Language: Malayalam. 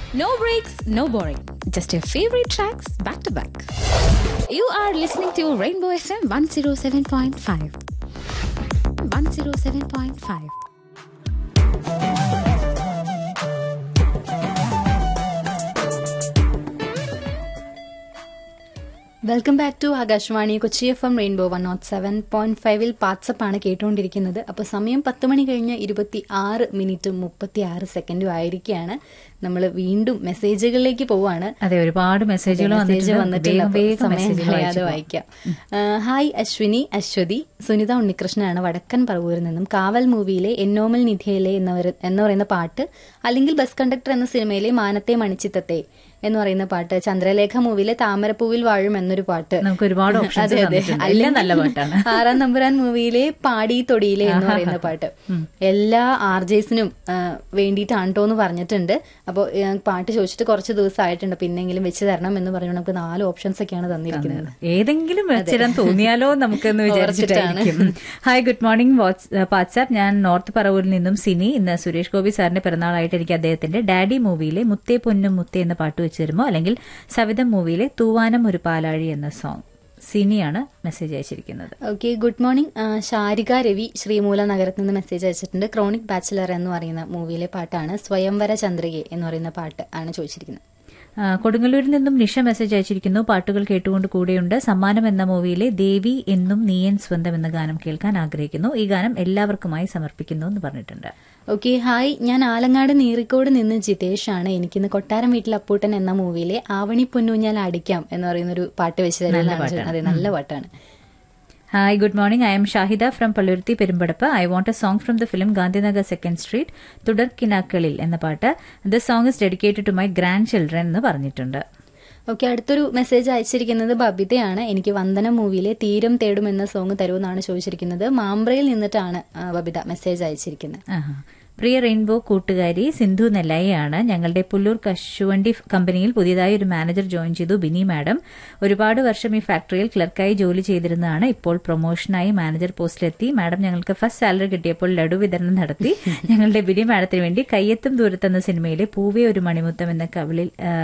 No breaks, no boring. Just your favorite tracks back to back. You are listening to Rainbow FM 107.5. 107.5. Welcome back to Akashvani Kochi F M rainbow one nought seven point ഫൈവിൽ വാട്സപ്പ് ആണ് കേട്ടുകൊണ്ടിരിക്കുന്നത് അപ്പോൾ സമയം പത്ത് മണി കഴിഞ്ഞ് ഇരുപത്തി ആറ് മിനിറ്റും മുപ്പത്തി ആറ് സെക്കൻഡും ആയിരിക്കുകയാണ് നമ്മൾ വീണ്ടും മെസ്സേജുകളിലേക്ക് പോവാണ് അതെ ഒരുപാട് മെസ്സേജുകൾ മെസ്സേജ് വന്നിട്ടുണ്ട് വന്നിട്ടുണ്ട് വേഗം അപ്പോൾ വേഗം സമയം മെസ്സേജുകൾ കളയാതെ വായിച്ചു വായിക്കാം ആ, ഹായ് അശ്വിനി അശ്വതി സുനിത ഉണ്ണികൃഷ്ണനാണ് വടക്കൻ പറവൂരിൽ നിന്നും കാവൽ മൂവിയിലെ എന്നോമൽ നിധിയിലെ എന്നവർ എന്ന് പറയുന്ന പാട്ട് അല്ലെങ്കിൽ ബസ് കണ്ടക്ടർ എന്ന സിനിമയിലെ മാനത്തെ മണിച്ചിത്തത്തെ എന്ന് പറയുന്ന പാട്ട് ചന്ദ്രലേഖ മൂവിയിലെ താമരപ്പൂവിൽ വാഴും എന്നൊരു പാട്ട് നമുക്ക് ഒരുപാട് options അതെ, അതെ. തന്നിട്ടുണ്ട്. അല്ലെങ്കിൽ എല്ലാം നല്ല പാട്ടാണ്. ആറാം നമ്പുരാൻ മൂവിയിലെ പാടി തൊടിയിലെ എന്ന് പറയുന്ന പാട്ട് എല്ലാ ആർ ജെസിനും വേണ്ടിയിട്ടാണ് ട്ടോ എന്ന് പറഞ്ഞിട്ടുണ്ട് അപ്പോൾ പാട്ട് ചോദിച്ചിട്ട് കുറച്ച് ദിവസം ആയിട്ടുണ്ട് പിന്നെങ്കിലും വെച്ച് തരണം എന്ന് പറഞ്ഞു നമുക്ക് നാല് ഓപ്ഷൻസ് ഒക്കെയാണ് തന്നിരിക്കുന്നത് ഏതെങ്കിലും വെച്ചിടാൻ തോന്നിയാലോ നമുക്കെന്ന് വിചാരിച്ചിട്ടായിരിക്കും ഹായ് ഗുഡ് മോർണിംഗ് വാട്സ്ആപ്പ് ഞാൻ നോർത്ത് പറവൂരിൽ നിന്നും സിനി ഇന്ന് സുരേഷ് ഗോപി സാറിന്റെ പിറന്നാളായിട്ട് എനിക്ക് അദ്ദേഹത്തിന്റെ ഡാഡി മൂവിയിലെ മുത്തേ പൊന്നും മുത്തേ എന്ന പാട്ട് വെച്ച് തരുമോ അല്ലെങ്കിൽ സവിതം മൂവിയിലെ തൂവാനം ഒരു പാലാഴി എന്ന സോങ് സിനിയാണ് മെസ്സേജ് അയച്ചിരിക്കുന്നത് ഓക്കെ ഗുഡ് മോർണിംഗ് ആ, ശാരിക രവി ശ്രീമൂല നഗരത്തിൽ നിന്ന് മെസ്സേജ് അയച്ചിട്ടുണ്ട് ക്രോണിക് ബാച്ചിലർ എന്ന് പറയുന്ന മൂവിയിലെ പാട്ടാണ് സ്വയംവര ചന്ദ്രികെ എന്ന് പറയുന്ന പാട്ട് ആണ് ചോദിച്ചിരിക്കുന്നത് ആ, കൊടുങ്ങല്ലൂരിൽ നിന്നും നിഷ മെസ്സേജ് അയച്ചിരിക്കുന്നു പാട്ടുകൾ കേട്ടുകൊണ്ട് കൂടെയുണ്ട് സമ്മാനം എന്ന മൂവിയിലെ ദേവി എന്നും നീയൻ സ്വന്തം എന്ന ഗാനം കേൾക്കാൻ ആഗ്രഹിക്കുന്നു ഈ ഗാനം എല്ലാവർക്കുമായി സമർപ്പിക്കുന്നു എന്ന് പറഞ്ഞിട്ടുണ്ട് ഓക്കെ ഹായ് ഞാൻ ആലങ്ങാട് നീറിക്കോട് നിന്ന് ജിതേഷ് ആണ് എനിക്കിന്ന് കൊട്ടാരം വീട്ടിൽ അപ്പൂട്ടൻ എന്ന മൂവിയിലെ ആവണി പൊന്നൂഞ്ഞാൽ അടിക്കാം എന്ന് പറയുന്ന ഒരു പാട്ട് വെച്ച് തരുന്നതാണ് അതെ നല്ല പാട്ടാണ് hi good morning I'm Shahida from Palluruthy Perumbadappu I want a song from the film Gandhinagar second street തുടർക്കിനാക്കളിൽ എന്ന പാട്ട് the song is dedicated to my grandchildren എന്ന് പറഞ്ഞിട്ടുണ്ട് ഓക്കെ അടുത്തൊരു മെസ്സേജ് അയച്ചിരിക്കുന്നത് ബബിതയാണ് എനിക്ക് വന്ദന മൂവിയിലെ തീരം തേടും എന്ന സോങ് തരുമെന്നാണ് ചോദിച്ചിരിക്കുന്നത് മാമ്പ്രയിൽ നിന്നിട്ടാണ് ആ, ബബിത മെസ്സേജ് അയച്ചിരിക്കുന്നത് ആഹാ. പ്രിയ റെയിൻബോ കൂട്ടുകാരി സിന്ധു നെല്ലയാണ് ഞങ്ങളുടെ പുല്ലൂർ കശുവണ്ടി കമ്പനിയിൽ പുതിയതായി ഒരു മാനേജർ ജോയിൻ ചെയ്തു ബിനി മാഡം ഒരുപാട് വർഷം ഈ ഫാക്ടറിയിൽ ക്ലർക്കായി ജോലി ചെയ്തിരുന്നതാണ് ഇപ്പോൾ പ്രൊമോഷനായി മാനേജർ പോസ്റ്റിലെത്തി മാഡം ഞങ്ങൾക്ക് ഫസ്റ്റ് സാലറി കിട്ടിയപ്പോൾ ലഡു വിതരണം നടത്തി ഞങ്ങളുടെ ബിനി മാഡത്തിന് വേണ്ടി കയ്യെത്തും ദൂരത്തെന്ന സിനിമയിലെ പൂവേ ഒരു മണിമുത്തം എന്ന കവിളിൽ ആ,